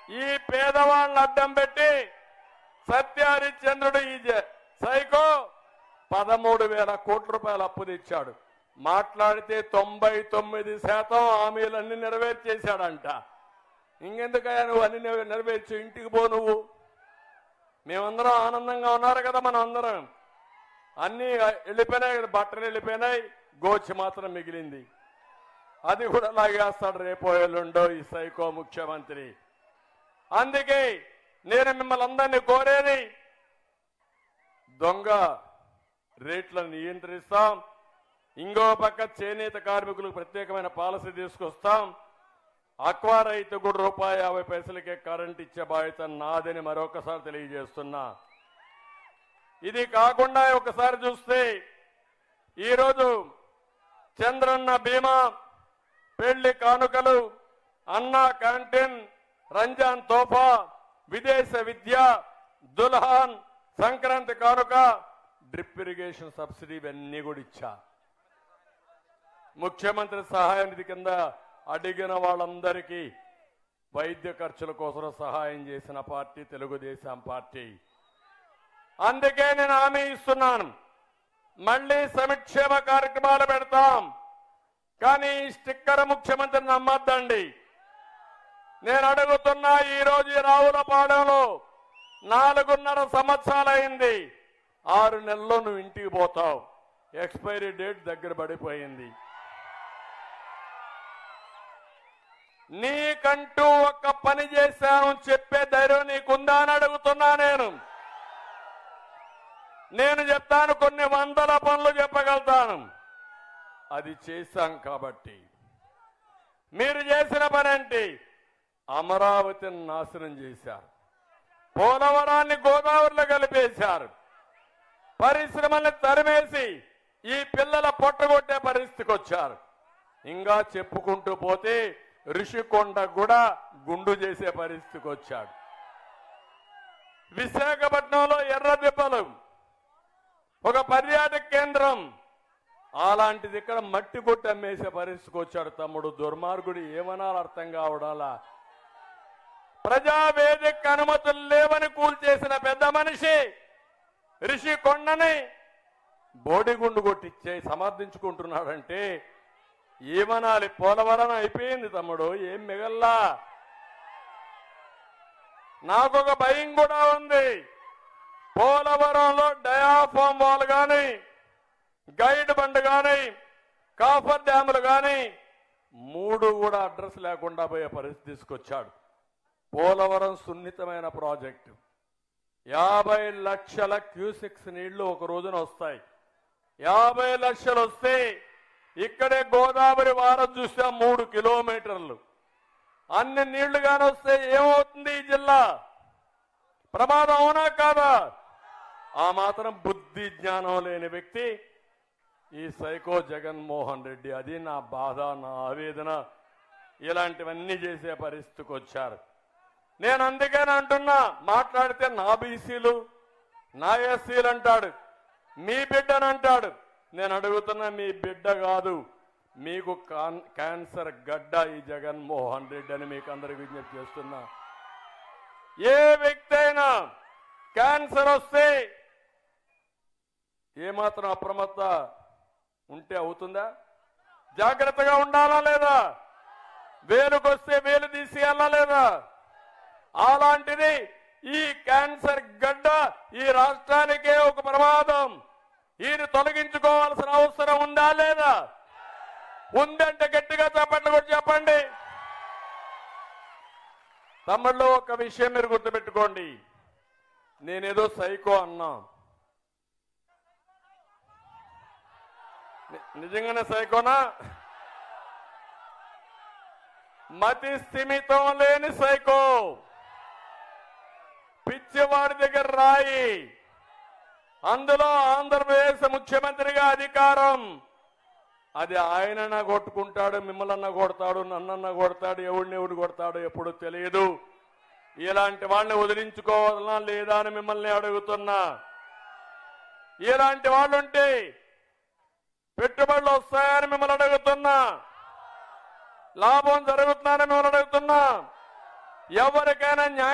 ఈ పేదవాళ్ళని అడ్డం పెట్టి సత్యహరిశ్చంద్రుడు ఈ జ- సైకో పదమూడు వేల కోట్ల రూపాయలు అప్పు తెచ్చాడు మాట్లాడితే తొంభై తొమ్మిది శాతం హామీలన్నీ నెరవేర్చేశాడంట ఇంకెందుకయ్యా నువ్వు అన్ని నెరవే- నెరవేర్చు ఇంటికి పో నువ్వు మేమందరం ఆనందంగా ఉన్నారు కదా మనం అందరం అన్ని వెళ్ళిపోయినాయి కదా, బట్టలు వెళ్ళిపోయినాయి గోచి మాత్రం మిగిలింది అది కూడా లాగేస్తాడు రేపో ఎల్లుండో ఈ సైకో ముఖ్యమంత్రి అందుకే నేను మిమ్మల్ని అందరినీ కోరేది దొంగ రేట్లను నియంత్రిస్తాం ఇంకో పక్క చేనేత కార్మికులకు ప్రత్యేకమైన పాలసీ తీసుకొస్తాం అక్వా రైతు కూడా రూపాయి యాభై పైసలకే కరెంట్ ఇచ్చే బాధ్యత నాదని మరొకసారి తెలియజేస్తున్నా ఇది కాకుండా ఒకసారి చూస్తే ఈరోజు చంద్రన్న బీమా పెళ్లి కానుకలు అన్నా క్యాంటీన్ రంజాన్ తోఫా విదేశ విద్య దుల్హాన్ సంక్రాంతి కానుక డ్రిప్ ఇరిగేషన్ సబ్సిడీ ఇవన్నీ కూడా ఇచ్చా ముఖ్యమంత్రి సహాయ నిధి కింద అడిగిన వాళ్ళందరికీ వైద్య ఖర్చుల కోసం సహాయం చేసిన పార్టీ తెలుగుదేశం పార్టీ అందుకే నేను హామీ ఇస్తున్నాను మళ్ళీ సంక్షేమ కార్యక్రమాలు పెడతాం కానీ ఈ స్టిక్కర్ ముఖ్యమంత్రి నమ్మద్దండి నేను అడుగుతున్నా ఈ రోజు ఈ రావులపాలెంలో నాలుగున్నర సంవత్సరాలైంది ఆరు నెలల్లో నువ్వు ఇంటికి పోతావు ఎక్స్పైరీ డేట్ దగ్గర పడిపోయింది నీకంటూ ఒక్క పని చేశాను చెప్పే ధైర్యం నీకుందా అని అడుగుతున్నా నేను నేను చెప్తాను కొన్ని వందల పనులు చెప్పగలుగుతాను అది చేశాం కాబట్టి మీరు చేసిన పని ఏంటి అమరావతిని నాశనం చేశారు పోలవరాన్ని గోదావరిలో కలిపేశారు పరిశ్రమల్ని తరిమేసి ఈ పిల్లల పొట్టగొట్టే పరిస్థితికి వచ్చారు ఇంకా చెప్పుకుంటూ పోతే ఋషికొండ కూడా గుండు చేసే పరిస్థితికి వచ్చాడు విశాఖపట్నంలో ఎర్ర దిబ్బలు ఒక పర్యాటక కేంద్రం అలాంటిది ఇక్కడ మట్టి కొట్టి అమ్మేసే పరిస్థితికి వచ్చాడు తమ్ముడు దుర్మార్గుడు ఏమనాలి అర్థం కావడాలా ప్రజావేదిక అనుమతులు లేవని కూల్చేసిన పెద్ద మనిషి రిషి కొండని బోడిగుండు కొట్టిచ్చే సమర్థించుకుంటున్నాడంటే ఏమనాలి పోలవరం అయిపోయింది తమ్ముడు ఏం మిగల్లా నాకొక భయం కూడా ఉంది పోలవరంలో డయాఫామ్ వాల్ గాని గైడ్ బండ్ గాని కాఫర్ డ్యాములు గాని మూడు కూడా అడ్రస్ లేకుండా పోయే పరిస్థితి తీసుకొచ్చాడు పోలవరం సున్నితమైన ప్రాజెక్టు యాభై లక్షల క్యూసిక్స్ నీళ్లు ఒక రోజున వస్తాయి యాభై లక్షలు వస్తే ఇక్కడే గోదావరి వారం చూస్తే మూడు కిలోమీటర్లు అన్ని నీళ్లు కాని వస్తే ఏమవుతుంది ఈ జిల్లా ప్రమాదం అవునా కాదా ఆ మాత్రం బుద్ధి జ్ఞానం లేని వ్యక్తి ఈ సైకో జగన్మోహన్ రెడ్డి అది నా బాధ నా ఆవేదన ఇలాంటివన్నీ చేసే పరిస్థితికి వచ్చారు నేను అందుకని అంటున్నా మాట్లాడితే నా బీసీలు నా ఎస్సీలు అంటాడు మీ బిడ్డని అంటాడు నేను అడుగుతున్నా మీ బిడ్డ కాదు మీకు కాన్- క్యాన్సర్ గడ్డ ఈ జగన్మోహన్ రెడ్డి అని మీకు అందరికి విజ్ఞప్తి చేస్తున్నా ఏ వ్యక్తి అయినా క్యాన్సర్ వస్తే ఏమాత్రం అప్రమత్త ఉంటే అవుతుందా జాగ్రత్తగా ఉండాలా లేదా వేలుకొస్తే వేలు తీసేయాలా లేదా అలాంటిది ఈ క్యాన్సర్ గడ్డ ఈ రాష్ట్రానికే ఒక ప్రమాదం ఈయన తొలగించుకోవాల్సిన అవసరం ఉందా లేదా ఉందంటే గట్టిగా చెప్పండి కూడా చెప్పండి తమ్ముళ్ళు ఒక విషయం మీరు గుర్తుపెట్టుకోండి నేనేదో సైకో అన్నా ని- నిజంగానే సైకోనా మతి స్థిమితం లేని సైకో పిచ్చివాడి దగ్గర రాయి అందులో ఆంధ్రప్రదేశ్ ముఖ్యమంత్రిగా అధికారం అది ఆయనన్నా కొట్టుకుంటాడు మిమ్మల్ని కొడతాడు నన్నన్నా కొడతాడు ఎవడిని ఎవడు కొడతాడో ఎప్పుడు తెలియదు ఇలాంటి వాళ్ళని వదిలించుకోవాలనా లేదా అని మిమ్మల్ని అడుగుతున్నా ఇలాంటి వాళ్ళుంటే పెట్టుబడులు వస్తాయని మిమ్మల్ని అడుగుతున్నా లాభం జరుగుతుందని మిమ్మల్ని అడుగుతున్నా ఎవరికైనా న్యాయం